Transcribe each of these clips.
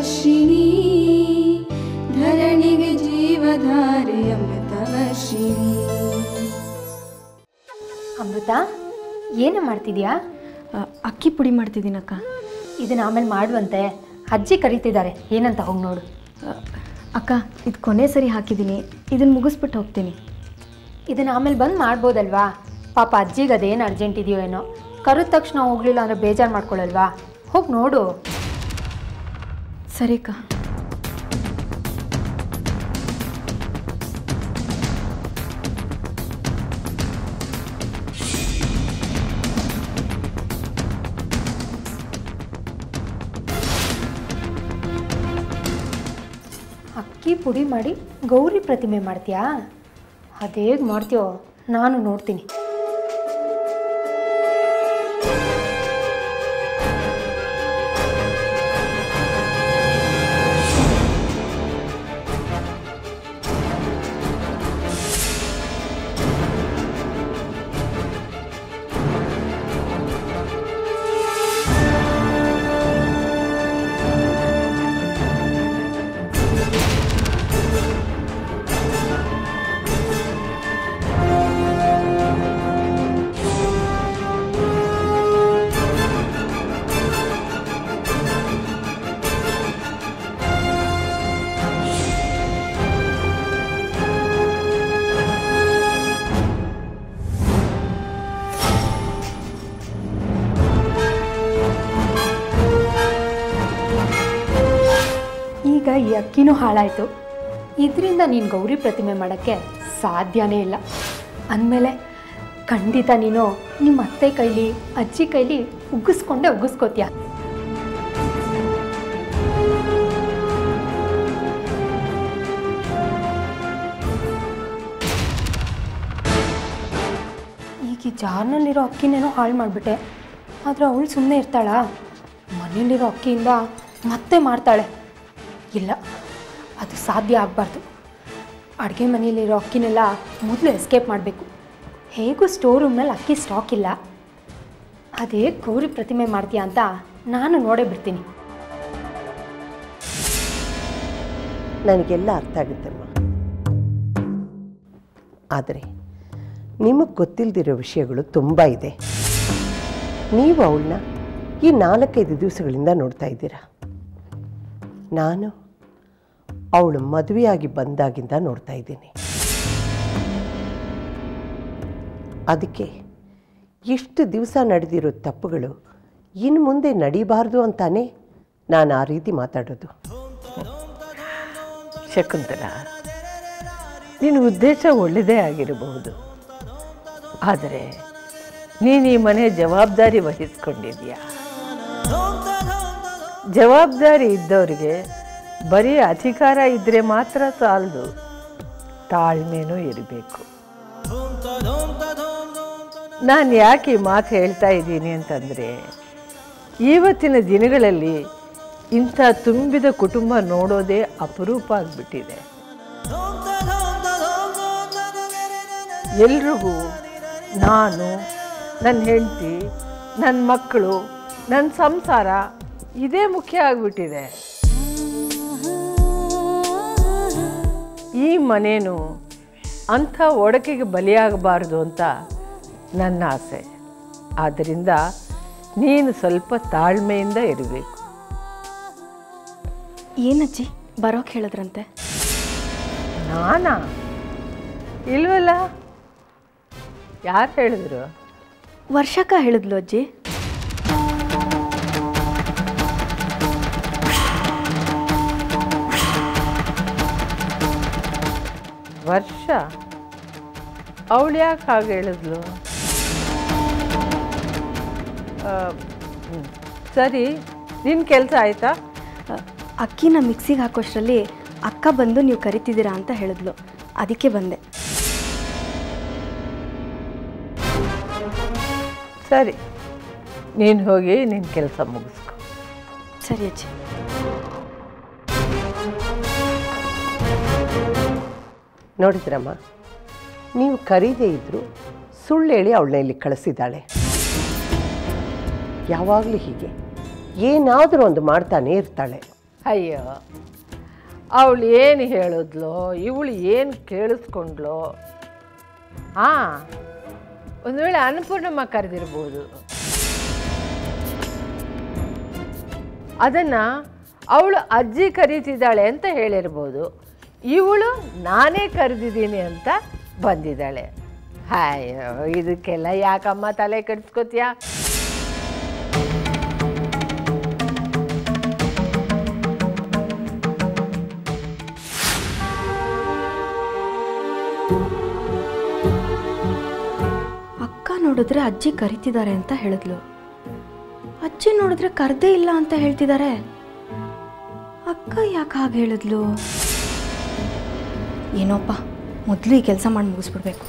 ವರ್ಷಿಣಿ ಧರಣಿಗೆ ಜೀವಧಾರೆ ಅಮೃತ ವರ್ಷಿಣಿ ಅಮೃತ ಏನು ಮಾಡ್ತಿದ್ಯಾ ಆ, ಅಕ್ಕಿ ಪುಡಿ ಮಾಡ್ತಿದ್ದೀನಕ್ಕ ಇದನ್ನ ಆಮೇಲೆ ಮಾಡುವಂತೆ ಅಜ್ಜಿ ಕರೀತಿದ್ದಾರೆ ಏನಂತ ಹೋಗಿ ನೋಡು ಆ, ಅಕ್ಕ ಇದು ಕೊನೆ ಸರಿ ಹಾಕಿದ್ದೀನಿ ಇದನ್ನು ಮುಗಿಸ್ಬಿಟ್ಟು ಹೋಗ್ತೀನಿ ಇದನ್ನ ಆಮೇಲೆ ಬಂದು ಮಾಡ್ಬೋದಲ್ವಾ ಪಾಪ ಅಜ್ಜಿಗೆ ಅದೇನು ಅರ್ಜೆಂಟ್ ಇದೆಯೋ ಏನೋ ಕರೆದ ತಕ್ಷಣ ಹೋಗ್ಲಿಲ್ಲ ಅಂದರೆ ಬೇಜಾರು ಮಾಡ್ಕೊಳ್ಳಲ್ವಾ ಹೋಗಿ ನೋಡು ಸರಿ ಅಕ್ಕ ಅಕ್ಕಿ ಪುಡಿ ಮಾಡಿ ಗೌರಿ ಪ್ರತಿಮೆ ಮಾಡ್ತೀಯಾ ಅದೇಗೆ ಮಾಡ್ತೀಯೋ ನಾನು ನೋಡ್ತೀನಿ ಈಗ ಈ ಅಕ್ಕಿನೂ ಹಾಳಾಯಿತು ಇದರಿಂದ ನೀನು ಗೌರಿ ಪ್ರತಿಮೆ ಮಾಡೋಕ್ಕೆ ಸಾಧ್ಯನೇ ಇಲ್ಲ ಅಂದಮೇಲೆ ಖಂಡಿತ ನೀನು ನಿಮ್ಮ ಅತ್ತೆ ಕೈಲಿ ಅಜ್ಜಿ ಕೈಲಿ ಉಗ್ಗಿಸ್ಕೊಂಡೇ ಉಗ್ಗಿಸ್ಕೋತೀಯ ಈಗ ಈ ಜಾರ್ನಲ್ಲಿರೋ ಅಕ್ಕಿನೇನೋ ಹಾಳು ಮಾಡಿಬಿಟ್ಟೆ ಆದರೆ ಅವಳು ಸುಮ್ಮನೆ ಇರ್ತಾಳಾ ಮನೇಲಿರೋ ಅಕ್ಕಿಯಿಂದ ಮತ್ತೆ ಮಾಡ್ತಾಳೆ ಇಲ್ಲ ಅದು ಸಾಧ್ಯ ಆಗಬಾರ್ದು ಅಡುಗೆ ಮನೆಯಲ್ಲಿರೋ ಅಕ್ಕಿನೆಲ್ಲ ಮೊದಲು ಎಸ್ಕೇಪ್ ಮಾಡಬೇಕು ಹೇಗೂ ಸ್ಟೋರ್ ರೂಮ್ನಲ್ಲಿ ಅಕ್ಕಿ ಸ್ಟಾಕ್ ಇಲ್ಲ ಅದೇ ಗೌರಿ ಪ್ರತಿಮೆ ಮಾಡ್ತೀಯಾ ಅಂತ ನಾನು ನೋಡೇ ಬಿಡ್ತೀನಿ ನನಗೆಲ್ಲ ಅರ್ಥ ಆಗುತ್ತಮ್ಮ ಆದರೆ ನಿಮಗೆ ಗೊತ್ತಿಲ್ಲದಿರೋ ವಿಷಯಗಳು ತುಂಬ ಇದೆ ನೀವು ಅವಳನ್ನ ಈ ನಾಲ್ಕೈದು ದಿವಸಗಳಿಂದ ನೋಡ್ತಾ ಇದ್ದೀರಾ ನಾನು ಅವಳು ಮದುವೆಯಾಗಿ ಬಂದಾಗಿಂದ ನೋಡ್ತಾ ಇದ್ದೀನಿ ಅದಕ್ಕೆ ಎಷ್ಟು ದಿವಸ ನಡೆದಿರೋ ತಪ್ಪುಗಳು ಇನ್ನು ಮುಂದೆ ನಡೀಬಾರ್ದು ಅಂತಾನೆ ನಾನು ಆ ರೀತಿ ಮಾತಾಡೋದು ಶಕುಂತಲ ನಿನ್ನ ಉದ್ದೇಶ ಒಳ್ಳೆಯದೇ ಆಗಿರಬಹುದು ಆದರೆ ನೀನು ಈ ಮನೆ ಜವಾಬ್ದಾರಿ ವಹಿಸ್ಕೊಂಡಿದೀಯ ಜವಾಬ್ದಾರಿ ಇದ್ದವರಿಗೆ ಬರೀ ಅಧಿಕಾರ ಇದ್ದರೆ ಮಾತ್ರ ಸಾಲದು ತಾಳ್ಮೆನೂ ಇರಬೇಕು ನಾನು ಯಾಕೆ ಈ ಮಾತು ಹೇಳ್ತಾ ಇದ್ದೀನಿ ಅಂತಂದರೆ ಇವತ್ತಿನ ದಿನಗಳಲ್ಲಿ ಇಂಥ ತುಂಬಿದ ಕುಟುಂಬ ನೋಡೋದೇ ಅಪರೂಪ ಆಗಿಬಿಟ್ಟಿದೆ ಎಲ್ರಿಗೂ ನಾನು ನನ್ನ ಹೆಂಡತಿ ನನ್ನ ಮಕ್ಕಳು ನನ್ನ ಸಂಸಾರ ಇದೇ ಮುಖ್ಯ ಆಗಿಬಿಟ್ಟಿದೆ ಈ ಮನೇನು ಅಂಥ ಒಡಕೆಗೆ ಬಲಿಯಾಗಬಾರ್ದು ಅಂತ ನನ್ನ ಆಸೆ ಆದ್ದರಿಂದ ನೀನು ಸ್ವಲ್ಪ ತಾಳ್ಮೆಯಿಂದ ಇರಬೇಕು ಏನಜ್ಜಿ ಬರೋಕ್ಕೆ ಹೇಳಿದ್ರಂತೆ ನಾನಾ ಇಲ್ವಲ್ಲ ಯಾರು ಹೇಳಿದ್ರು ವರ್ಷಕ್ಕ ಹೇಳಿದ್ಲು ಅಜ್ಜಿ ವರ್ಷ ಅವಳು ಯಾಕೆ ಹಾಗೆ ಹೇಳಿದ್ಲು ಆ, ಹ್ಮ್. ಸರಿ ನಿನ್ನ ಕೆಲಸ ಆಯಿತಾ ಆ, ಅಕ್ಕಿನ ಮಿಕ್ಸಿಗೆ ಹಾಕೋಷ್ಟರಲ್ಲಿ ಅಕ್ಕ ಬಂದು ನೀವು ಕರಿತಿದ್ದೀರಾ ಅಂತ ಹೇಳಿದ್ಲು ಅದಕ್ಕೆ ಬಂದೆ ಸರಿ ನೀನು ಹೋಗಿ ನಿನ್ನ ಕೆಲಸ ಮುಗಿಸ್ಕೊ ಸರಿ ಅಜ್ಜಿ ನೋಡಿದ್ರಮ್ಮ ನೀವು ಕರೀದೇ ಇದ್ದರೂ ಸುಳ್ಳು ಹೇಳಿ ಅವಳನ್ನ ಇಲ್ಲಿ ಕಳಿಸಿದ್ದಾಳೆ ಯಾವಾಗಲೂ ಹೀಗೆ ಏನಾದರೂ ಒಂದು ಮಾಡ್ತಾನೇ ಇರ್ತಾಳೆ ಅಯ್ಯೋ ಅವಳು ಏನು ಹೇಳಿದ್ಲೋ ಇವಳು ಏನು ಕೇಳಿಸ್ಕೊಂಡ್ಲೋ ಹಾಂ ಒಂದು ವೇಳೆ ಅನ್ನಪೂರ್ಣಮ್ಮ ಕರೆದಿರ್ಬೋದು ಅದನ್ನು ಅವಳು ಅಜ್ಜಿ ಕರೀತಿದ್ದಾಳೆ ಅಂತ ಹೇಳಿರ್ಬೋದು ಇವಳು ನಾನೇ ಕರೆದಿದ್ದೀನಿ ಅಂತ ಬಂದಿದ್ದಾಳೆ ಅಯ್ಯೋ ಇದಕ್ಕೆಲ್ಲ ಯಾಕಮ್ಮ ತಲೆ ಕೆಡಿಸ್ಕೋತೀಯಾ ಅಕ್ಕ ನೋಡಿದ್ರೆ ಅಜ್ಜಿ ಕರಿತಿದ್ದಾರೆ ಅಂತ ಹೇಳಿದ್ಲು ಅಜ್ಜಿ ನೋಡಿದ್ರೆ ಕರ್ದೇ ಇಲ್ಲ ಅಂತ ಹೇಳ್ತಿದ್ದಾರೆ ಅಕ್ಕ ಯಾಕೆ ಹಾಗೆ ಹೇಳಿದ್ಲು ಏನೋಪ್ಪ ಮೊದಲು ಈ ಕೆಲಸ ಮಾಡಿ ಮುಗಿಸ್ಬಿಡ್ಬೇಕು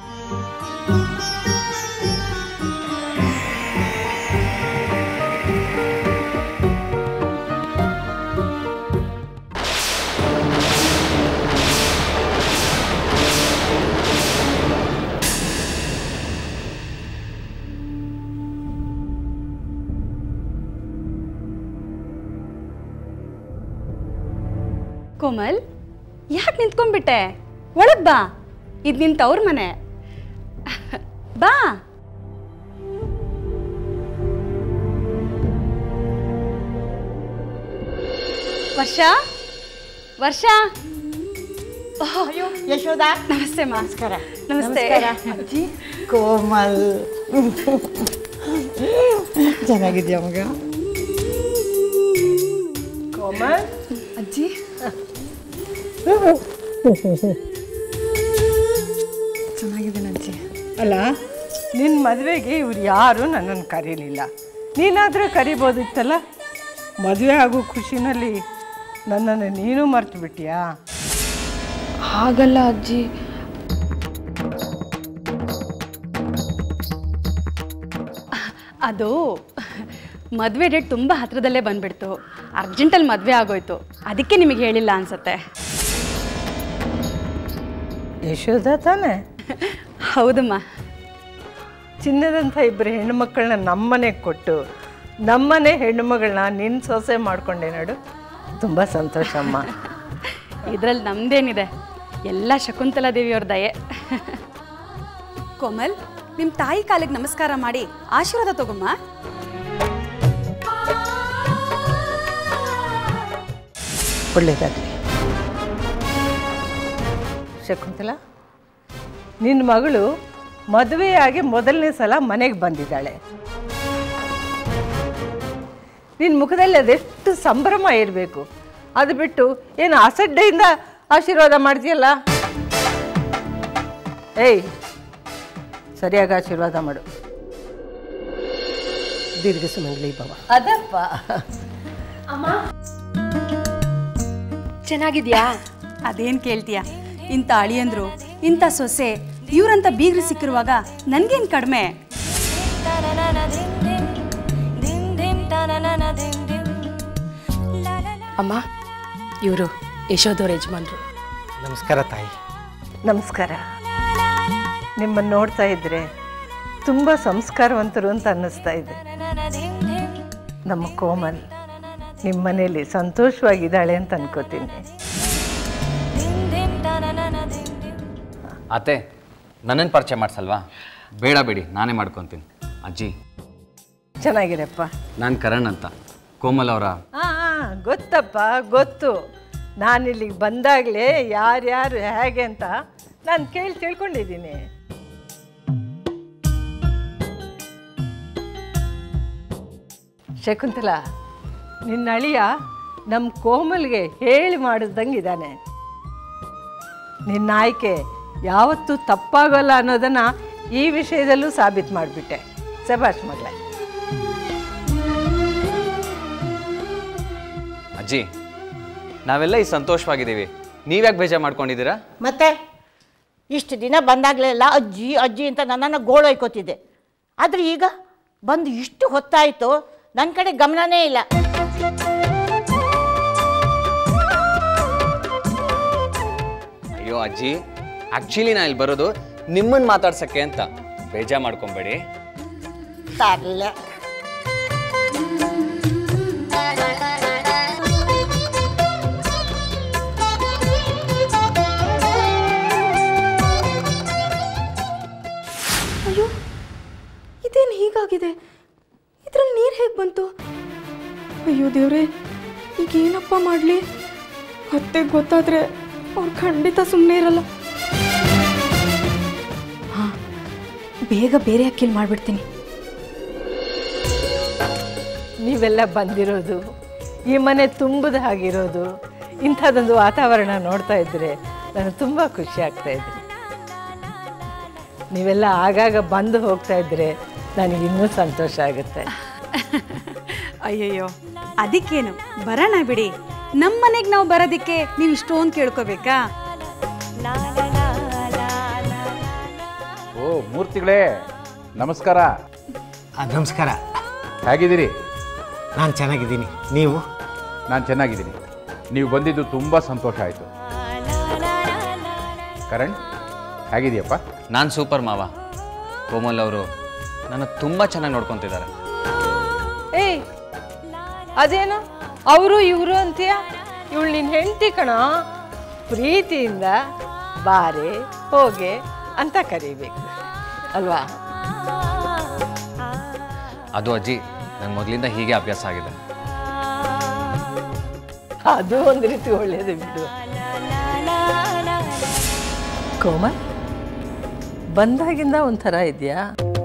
ಕೋಮಲ್ ಯಾಕೆ ನಿಂತ್ಕೊಂಡ್ಬಿಟ್ಟೆ ಒಳಗ್ ಬಾ ಇದು ನಿನ್ ತವ್ರ ಮನೆ ಬಾ ವರ್ಷ ವರ್ಷ ಯಶೋದ ನಮಸ್ತೆ ಮಾ ನಮಸ್ಕಾರ ನಮಸ್ತೆ ಅಜ್ಜಿ ಕೋಮಲ್ ಚೆನ್ನಾಗಿದ್ಯಾ ಮಗ ಕೋಮಲ್ ಅಜ್ಜಿ ಚೆನ್ನಾಗಿದ್ದೀನಿ ಅಜ್ಜಿ ಅಲ್ಲ ನಿನ್ನ ಮದುವೆಗೆ ಇವ್ರು ಯಾರೂ ನನ್ನನ್ನು ಕರೀಲಿಲ್ಲ ನೀನಾದರೂ ಕರಿಬೋದಿತ್ತಲ್ಲ ಮದುವೆ ಆಗೋ ಖುಷಿನಲ್ಲಿ ನನ್ನನ್ನು ನೀನು ಮರ್ತು ಬಿಟ್ಟಿಯಾ ಹಾಗಲ್ಲ ಅಜ್ಜಿ ಅದು ಮದುವೆ ಡೇಟ್ ತುಂಬ ಹತ್ರದಲ್ಲೇ ಬಂದ್ಬಿಡ್ತು ಅರ್ಜೆಂಟಲ್ಲಿ ಮದುವೆ ಆಗೋಯ್ತು ಅದಕ್ಕೆ ನಿಮಗೆ ಹೇಳಿಲ್ಲ ಅನ್ಸತ್ತೆ ಯಶೋದ ತಾನೆ ಹೌದಮ್ಮ ಚಿನ್ನದಂಥ ಇಬ್ಬರು ಹೆಣ್ಣುಮಕ್ಕಳನ್ನ ನಮ್ಮನೆಗೆ ಕೊಟ್ಟು ನಮ್ಮನೆ ಹೆಣ್ಣುಮಗಳನ್ನ ನಿನ್ನ ಸೊಸೆ ಮಾಡ್ಕೊಂಡೆ ನೋಡು ತುಂಬ ಸಂತೋಷ ಅಮ್ಮ ಇದರಲ್ಲಿ ನಮ್ದೇನಿದೆ ಎಲ್ಲ ಶಕುಂತಲಾ ದೇವಿಯವ್ರ ದಯೆ ಕೋಮಲ್ ನಿಮ್ಮ ತಾಯಿ ಕಾಲಿಗೆ ನಮಸ್ಕಾರ ಮಾಡಿ ಆಶೀರ್ವಾದ ತಗೊಮ್ಮ ಒಳ್ಳೆಯದಾಗಲಿ ಶಕುಂತಲ ನಿನ್ನ ಮಗಳು ಮದುವೆಯಾಗಿ ಮೊದಲನೇ ಸಲ ಮನೆಗೆ ಬಂದಿದ್ದಾಳೆ ನಿನ್ನ ಮುಖದಲ್ಲಿ ಅದೆಷ್ಟು ಸಂಭ್ರಮ ಇರಬೇಕು ಅದು ಬಿಟ್ಟು ಏನು ಅಸಡ್ಡೆಯಿಂದ ಆಶೀರ್ವಾದ ಮಾಡ್ತೀಯಲ್ಲ ಏಯ್ ಸರಿಯಾಗಿ ಆಶೀರ್ವಾದ ಮಾಡು ದೀರ್ಘ ಸುಮಂಗಲಿ ಭವ ಅದಪ್ಪ ಚೆನ್ನಾಗಿದ್ಯಾ ಅದೇನು ಕೇಳ್ತೀಯ ಇಂಥ ಅಳಿಯಂದ್ರು ಇಂಥ ಸೊಸೆ ಇವ್ರಂತ ಬೀಗ್ರು ಸಿಕ್ಕಿರುವಾಗ ನನ್ಗೇನು ಕಡಿಮೆ ಅಮ್ಮ ಇವರು ಯಶೋದವ್ರ ಯಜಮಾನ್ರು ನಮಸ್ಕಾರ ತಾಯಿ ನಮಸ್ಕಾರ ನಿಮ್ಮನ್ನು ನೋಡ್ತಾ ಇದ್ರೆ ತುಂಬ ಸಂಸ್ಕಾರವಂತರು ಅಂತ ಅನ್ನಿಸ್ತಾ ಇದೆ ನಮ್ಮ ಕೋಮಲ್ ನಿಮ್ಮ ಮನೇಲಿ ಸಂತೋಷವಾಗಿದ್ದಾಳೆ ಅಂತ ಅನ್ಕೋತೀನಿ ಅತ್ತೆ ನನ್ನನ್ನು ಪರಿಚಯ ಮಾಡ್ಸಲ್ವಾ ಬೇಡ ಬೇಡಿ ನಾನೇ ಮಾಡ್ಕೊತೀನಿ ಅಜ್ಜಿ ಚೆನ್ನಾಗಿರಪ್ಪ ನಾನು ಕರಣ್ ಅಂತ ಕೋಮಲ್ ಅವರ ಹಾಂ ಗೊತ್ತಪ್ಪ ಗೊತ್ತು ನಾನು ಇಲ್ಲಿಗೆ ಬಂದಾಗಲೇ ಯಾರ್ಯಾರು ಹೇಗೆ ಅಂತ ನಾನು ಕೇಳಿ ತಿಳ್ಕೊಂಡಿದ್ದೀನಿ ಶಕುಂತಲ ನಿನ್ನ ಅಳಿಯ ನಮ್ಮ ಕೋಮಲ್ಗೆ ಹೇಳಿ ಮಾಡಿಸ್ದಂಗೆ ಇದ್ದಾನೆ ನಿನ್ನ ಆಯ್ಕೆ ಯಾವತ್ತೂ ತಪ್ಪಾಗಲ್ಲ ಅನ್ನೋದನ್ನು ಈ ವಿಷಯದಲ್ಲೂ ಸಾಬೀತು ಮಾಡಿಬಿಟ್ಟೆ ಸಭಾಷ್ ಮಗಳೇ ಅಜ್ಜಿ ನಾವೆಲ್ಲ ಈ ಸಂತೋಷವಾಗಿದ್ದೀವಿ ನೀವ್ಯಾಕೆ ಬೇಜಾರು ಮಾಡ್ಕೊಂಡಿದ್ದೀರಾ ಮತ್ತೆ ಇಷ್ಟು ದಿನ ಬಂದಾಗಲೆಲ್ಲ ಅಜ್ಜಿ ಅಜ್ಜಿ ಅಂತ ನನ್ನನ್ನು ಗೋಳೊಯ್ಕೋತಿದ್ದೆ ಆದರೆ ಈಗ ಬಂದು ಇಷ್ಟು ಹೊತ್ತಾಯಿತು ನನ್ನ ಕಡೆ ಗಮನನೇ ಇಲ್ಲ ಅಯ್ಯೋ ಅಜ್ಜಿ ಆ್ಯಕ್ಚುಲಿ ನಾ ಇಲ್ಲಿ ಬರೋದು ನಿಮ್ಮನ್ನು ಮಾತಾಡ್ಸಕ್ಕೆ ಅಂತ ಬೇಜಾರು ಮಾಡ್ಕೊಬೇಡಿ ತರ್ಲೆ ಅಯ್ಯೋ ಇದೇನು ಹೀಗಾಗಿದೆ ಇದ್ರಲ್ಲಿ ನೀರು ಹೇಗೆ ಬಂತು ಅಯ್ಯೋ ದೇವ್ರೆ ಈಗ ಏನಪ್ಪ ಮಾಡಲಿ ಅತ್ತೆಗೆ ಗೊತ್ತಾದ್ರೆ ಅವ್ರು ಖಂಡಿತ ಸುಮ್ಮನೆ ಇರಲ್ಲ ಹಾಂ ಬೇಗ ಬೇರೆ ಅಕ್ಕಿಲ್ ಮಾಡಿಬಿಡ್ತೀನಿ ನೀವೆಲ್ಲ ಬಂದಿರೋದು ಈ ಮನೆ ತುಂಬದ ಹಾಗಿರೋದು ಇಂಥದ್ದೊಂದು ವಾತಾವರಣ ನೋಡ್ತಾ ಇದ್ದರೆ ನನಗೆ ತುಂಬ ಖುಷಿ ಆಗ್ತಾ ಇದೆ ನೀವೆಲ್ಲ ಆಗಾಗ ಬಂದು ಹೋಗ್ತಾ ಇದ್ದರೆ ನನಗೆ ಇನ್ನೂ ಸಂತೋಷ ಆಗುತ್ತೆ ಅಯ್ಯಯ್ಯೋ ಅದಕ್ಕೇನು ಬರೋಣ ಬಿಡಿ ನಮ್ಮ ಮನೆಗೆ ನಾವು ಬರೋದಕ್ಕೆ ನೀವು ಇಷ್ಟೊಂದು ಕೇಳ್ಕೋಬೇಕಾ ಓ ಮೂರ್ತಿಗಳೇ ನಮಸ್ಕಾರ ಆ, ನಮಸ್ಕಾರ ಹೇಗಿದ್ದೀರಿ ನಾನು ಚೆನ್ನಾಗಿದ್ದೀನಿ ನೀವು ನಾನು ಚೆನ್ನಾಗಿದ್ದೀನಿ ನೀವು ಬಂದಿದ್ದು ತುಂಬ ಸಂತೋಷ ಆಯಿತು ಕರಣ್ ಹೇಗಿದೆಯಪ್ಪ ನಾನು ಸೂಪರ್ ಮಾವ ಕೋಮಲ್ ಅವರು ನನ್ನ ತುಂಬ ಚೆನ್ನಾಗಿ ನೋಡ್ಕೊತಿದ್ದಾರೆ ಏಯ್ ಅದೇನು ಅವರು ಇವರು ಅಂತೀಯ ಇವಳು ನಿನ್ನ ಹೆಂಡತಿ ಕಣ ಪ್ರೀತಿಯಿಂದ ಬಾರೆ ಹೋಗೆ ಅಂತ ಕರಿಬೇಕು ಅಲ್ವಾ ಅದು ಅಜ್ಜಿ ನನ್ನ ಮೊದಲಿಂದ ಹೀಗೆ ಅಭ್ಯಾಸ ಆಗಿದೆ ಅದು ಒಂದು ರೀತಿ ಒಳ್ಳೇದು ಬಿಡು ಕೋಮಲ್ ಬಂದಾಗಿಂದ ಒಂಥರ ಇದೆಯಾ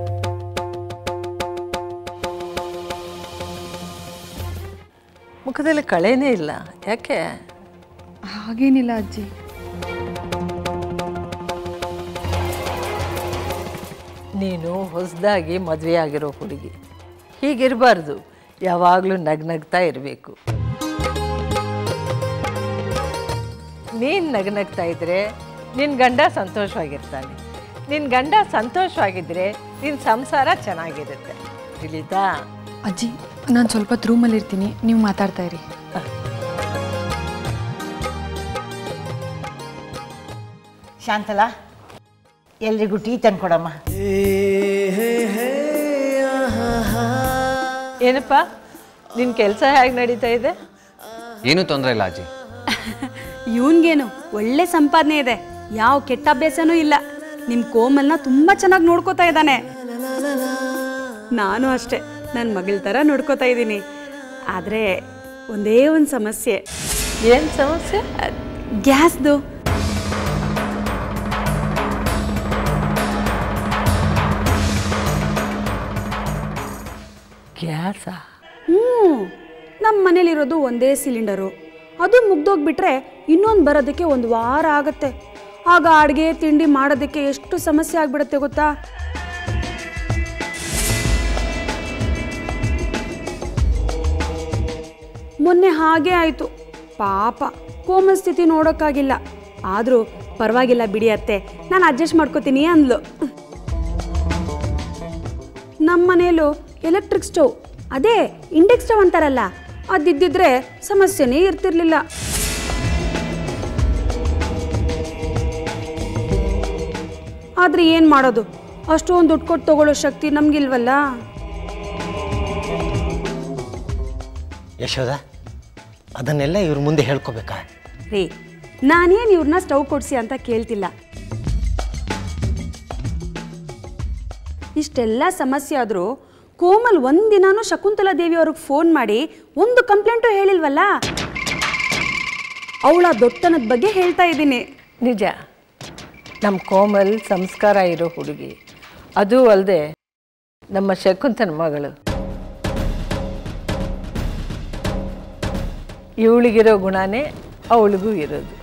ಮುಖದಲ್ಲಿ ಕಳೆನೇ ಇಲ್ಲ ಯಾಕೆ ಹಾಗೇನಿಲ್ಲ ಅಜ್ಜಿ ನೀನು ಹೊಸದಾಗಿ ಮದುವೆ ಆಗಿರೋ ಹುಡುಗಿ ಹೀಗಿರಬಾರ್ದು ಯಾವಾಗಲೂ ನಗ್ನಗ್ತಾ ಇರಬೇಕು ನೀನು ನಗ್ನಗ್ತಾ ಇದ್ರೆ ನಿನ್ನ ಗಂಡ ಸಂತೋಷವಾಗಿರ್ತಾನೆ ನಿನ್ನ ಗಂಡ ಸಂತೋಷವಾಗಿದ್ದರೆ ನಿನ್ನ ಸಂಸಾರ ಚೆನ್ನಾಗಿರುತ್ತೆ ತಿಳಿತಾ ಅಜ್ಜಿ ನಾನು ಸ್ವಲ್ಪ ಹೊತ್ತು ರೂಮಲ್ಲಿ ಇರ್ತೀನಿ ನೀವು ಮಾತಾಡ್ತಾ ಇರಿ ಶಾಂತಲಾ ಎಲ್ರಿಗೂ ಟೀ ತಂದ್ಕೊಡಮ್ಮ ಏನಪ್ಪ ನಿನ್ನ ಕೆಲಸ ಹೇಗೆ ನಡೀತಾ ಇದೆ ಏನೂ ತೊಂದರೆ ಇಲ್ಲ ಅಜ್ಜಿ ಇವನ್ಗೇನು ಒಳ್ಳೆ ಸಂಪಾದನೆ ಇದೆ ಯಾವ ಕೆಟ್ಟ ಅಭ್ಯಾಸನೂ ಇಲ್ಲ ನಿಮ್ಮ ಕೋಮಲ್ನ ತುಂಬ ಚೆನ್ನಾಗಿ ನೋಡ್ಕೋತಾ ಇದ್ದಾನೆ ನಾನು ಅಷ್ಟೇ ನನ್ನ ಮಗಳ ಥರ ನೋಡ್ಕೋತಾ ಇದ್ದೀನಿ ಆದರೆ ಒಂದೇ ಒಂದು ಸಮಸ್ಯೆ ಏನು ಸಮಸ್ಯೆ ಗ್ಯಾಸ್ದು ಗ್ಯಾಸಾ ಹ್ಞೂ ನಮ್ಮ ಮನೇಲಿರೋದು ಒಂದೇ ಸಿಲಿಂಡರು ಅದು ಮುಗ್ದೋಗ್ಬಿಟ್ರೆ ಇನ್ನೊಂದು ಬರೋದಕ್ಕೆ ಒಂದು ವಾರ ಆಗತ್ತೆ ಆಗ ಅಡುಗೆ ತಿಂಡಿ ಮಾಡೋದಕ್ಕೆ ಎಷ್ಟು ಸಮಸ್ಯೆ ಆಗ್ಬಿಡುತ್ತೆ ಗೊತ್ತಾ ಮೊನ್ನೆ ಹಾಗೆ ಆಯಿತು ಪಾಪ ಕೋಮಲ್ ಸ್ಥಿತಿ ನೋಡೋಕ್ಕಾಗಿಲ್ಲ ಆದರೂ ಪರವಾಗಿಲ್ಲ ಬಿಡಿ ಅತ್ತೆ ನಾನು ಅಡ್ಜಸ್ಟ್ ಮಾಡ್ಕೋತೀನಿ ಅಂದ್ಲು ನಮ್ಮ ಮನೇಲೂ ಎಲೆಕ್ಟ್ರಿಕ್ ಸ್ಟವ್ ಅದೇ ಇಂಡೆಕ್ಸ್ ಸ್ಟವ್ ಅಂತಾರಲ್ಲ ಅದಿದ್ದಿದ್ರೆ ಸಮಸ್ಯೆನೇ ಇರ್ತಿರ್ಲಿಲ್ಲ ಆದರೆ ಏನು ಮಾಡೋದು ಅಷ್ಟೊಂದು ದುಡ್ಡು ಕೊಟ್ಟು ತಗೊಳ್ಳೋ ಶಕ್ತಿ ನಮಗಿಲ್ವಲ್ಲ ಯಶೋದ ಅದನ್ನೆಲ್ಲ ಇವ್ರ ಮುಂದೆ ಹೇಳ್ಕೊಬೇಕಾ ರೀ ನಾನೇನು ಇವ್ರನ್ನ ಸ್ಟವ್ ಕೊಡಿಸಿ ಅಂತ ಕೇಳ್ತಿಲ್ಲ ಇಷ್ಟೆಲ್ಲ ಸಮಸ್ಯೆ ಆದರೂ ಕೋಮಲ್ ಒಂದಿನಾನು ಶಕುಂತಲಾ ದೇವಿ ಅವ್ರಿಗೆ ಫೋನ್ ಮಾಡಿ ಒಂದು ಕಂಪ್ಲೇಂಟು ಹೇಳಿಲ್ವಲ್ಲ ಅವಳ ದೊಡ್ಡತನದ ಬಗ್ಗೆ ಹೇಳ್ತಾ ಇದ್ದೀನಿ ನಿಜ ನಮ್ಮ ಕೋಮಲ್ ಸಂಸ್ಕಾರ ಇರೋ ಹುಡುಗಿ ಅದೂ ಅಲ್ಲದೆ ನಮ್ಮ ಶಕುಂತನ ಮಗಳು ಇವಳಿಗಿರೋ ಗುಣನೇ ಅವಳಿಗೂ ಇರೋದು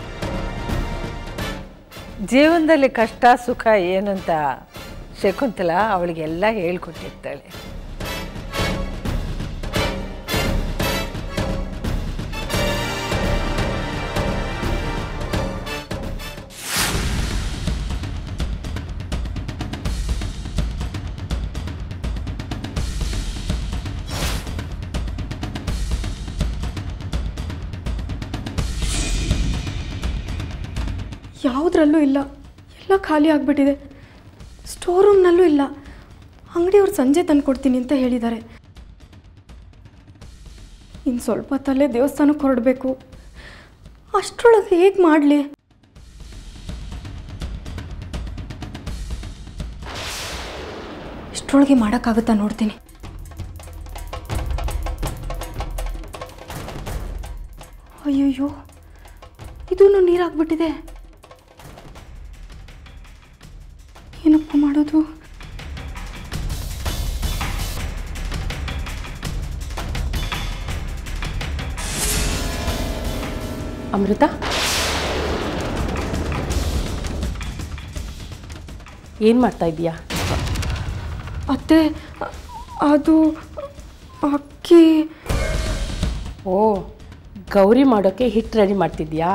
ಜೀವನದಲ್ಲಿ ಕಷ್ಟ ಸುಖ ಏನಂತ ಶಕುಂತಲ ಅವಳಿಗೆಲ್ಲ ಹೇಳ್ಕೊಟ್ಟಿರ್ತಾಳೆ ಯಾವುದ್ರಲ್ಲೂ ಇಲ್ಲ ಎಲ್ಲ ಖಾಲಿ ಆಗಿಬಿಟ್ಟಿದೆ ಸ್ಟೋರ್ ರೂಮ್ನಲ್ಲೂ ಇಲ್ಲ ಅಂಗಡಿಯವ್ರು ಸಂಜೆ ತಂದು ಕೊಡ್ತೀನಿ ಅಂತ ಹೇಳಿದ್ದಾರೆ ಇನ್ನು ಸ್ವಲ್ಪ ಹೊತ್ತಲ್ಲೇ ದೇವಸ್ಥಾನಕ್ಕೆ ಹೊರಡಬೇಕು ಅಷ್ಟರೊಳಗೆ ಹೇಗೆ ಮಾಡಲಿ ಅಷ್ಟರೊಳಗೆ ಮಾಡೋಕ್ಕಾಗುತ್ತಾ ನೋಡ್ತೀನಿ ಅಯ್ಯಯ್ಯೋ ಇದೂ ನೀರಾಗ್ಬಿಟ್ಟಿದೆ ಏನಪ್ಪ ಮಾಡೋದು ಅಮೃತ ಏನು ಮಾಡ್ತಾ ಇದೀಯಾ ಅತ್ತೆ ಅ- ಅದು ಅಕ್ಕಿ ಓ ಗೌರಿ ಮಾಡೋಕ್ಕೆ ಹಿಟ್ಟು ರೆಡಿ ಮಾಡ್ತಿದ್ಯಾ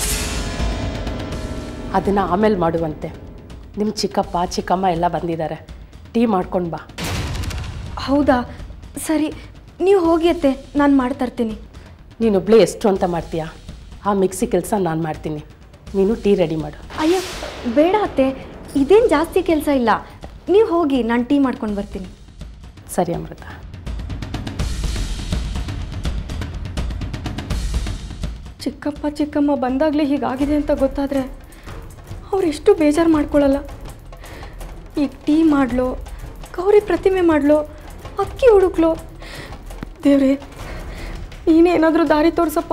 ಅದನ್ನು ಆಮೇಲೆ ಮಾಡುವಂತೆ ನಿಮ್ಮ ಚಿಕ್ಕಪ್ಪ ಚಿಕ್ಕಮ್ಮ ಎಲ್ಲ ಬಂದಿದ್ದಾರೆ ಟೀ ಮಾಡ್ಕೊಂಡು ಬಾ ಹೌದಾ ಸರಿ ನೀವು ಹೋಗಿ ಅತ್ತೆ ನಾನು ಮಾಡ್ತಾ ಇರ್ತೀನಿ ನೀನೊಬ್ಳೇ ಎಷ್ಟು ಅಂತ ಮಾಡ್ತೀಯಾ ಆ ಮಿಕ್ಸಿ ಕೆಲಸ ನಾನು ಮಾಡ್ತೀನಿ ನೀನು ಟೀ ರೆಡಿ ಮಾಡು ಅಯ್ಯ ಬೇಡ ಅತ್ತೆ ಇದೇನು ಜಾಸ್ತಿ ಕೆಲಸ ಇಲ್ಲ ನೀವು ಹೋಗಿ ನಾನು ಟೀ ಮಾಡ್ಕೊಂಡು ಬರ್ತೀನಿ ಸರಿ ಅಮೃತ ಚಿಕ್ಕಪ್ಪ ಚಿಕ್ಕಮ್ಮ ಬಂದಾಗಲೇ ಹೀಗಾಗಿದೆ ಅಂತ ಗೊತ್ತಾದರೆ ಅವರೆಷ್ಟು ಬೇಜಾರು ಮಾಡ್ಕೊಳ್ಳಲ್ಲ ಈಗ ಟೀ ಮಾಡ್ಲೋ ಗೌರಿ ಪ್ರತಿಮೆ ಮಾಡ್ಲೋ ಅಕ್ಕಿ ಹುಡುಕ್ಲೋ ದೇವ್ರೆ ನೀನೇ ಏನಾದರೂ ದಾರಿ ತೋರ್ಸಪ್ಪ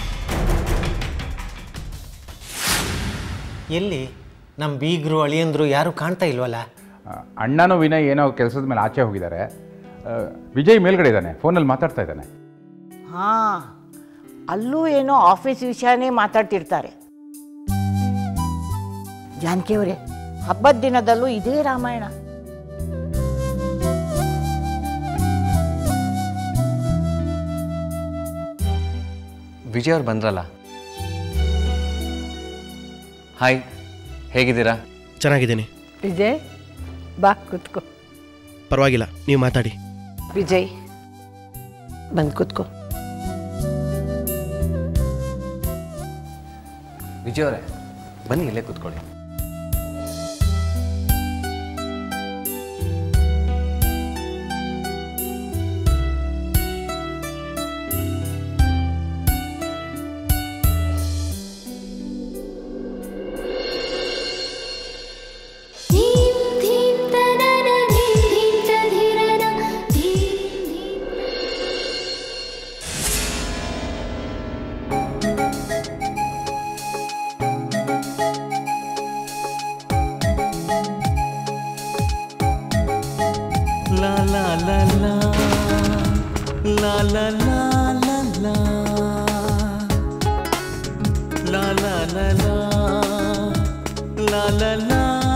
ಎಲ್ಲಿ ನಮ್ಮ ಬೀಗರು ಅಳಿಯಂದ್ರು ಯಾರೂ ಕಾಣ್ತಾ ಇಲ್ವಲ್ಲ ಆ, ಅಣ್ಣನೂ ವಿನಯ್ ಏನೋ ಕೆಲಸದ ಮೇಲೆ ಆಚೆ ಹೋಗಿದ್ದಾರೆ ಆ, ವಿಜಯ್ ಮೇಲ್ಗಡೆ ಇದ್ದಾನೆ ಫೋನಲ್ಲಿ ಮಾತಾಡ್ತಾ ಇದ್ದಾನೆ ಹಾಂ ಅಲ್ಲೂ ಏನೋ ಆಫೀಸ್ ವಿಷಯನೇ ಮಾತಾಡ್ತಿರ್ತಾರೆ ಜಾನಕಿಯವರೇ ಹಬ್ಬದ ದಿನದಲ್ಲೂ ಇದೇ ರಾಮಾಯಣ ವಿಜಯ್ ಅವ್ರು ಬಂದ್ರಲ್ಲ ಹಾಯ್ ಹೇಗಿದ್ದೀರಾ ಚೆನ್ನಾಗಿದ್ದೀನಿ ವಿಜಯ್ ಬಾ ಕೂತ್ಕೋ ಪರವಾಗಿಲ್ಲ ನೀವು ಮಾತಾಡಿ ವಿಜಯ್ ಬಂದು ಕೂತ್ಕೋ ವಿಜಯ್ ಅವರೇ ಬನ್ನಿ ಇಲ್ಲೇ ಕೂತ್ಕೊಳ್ಳಿ La la la la La la la la la La la la la La la la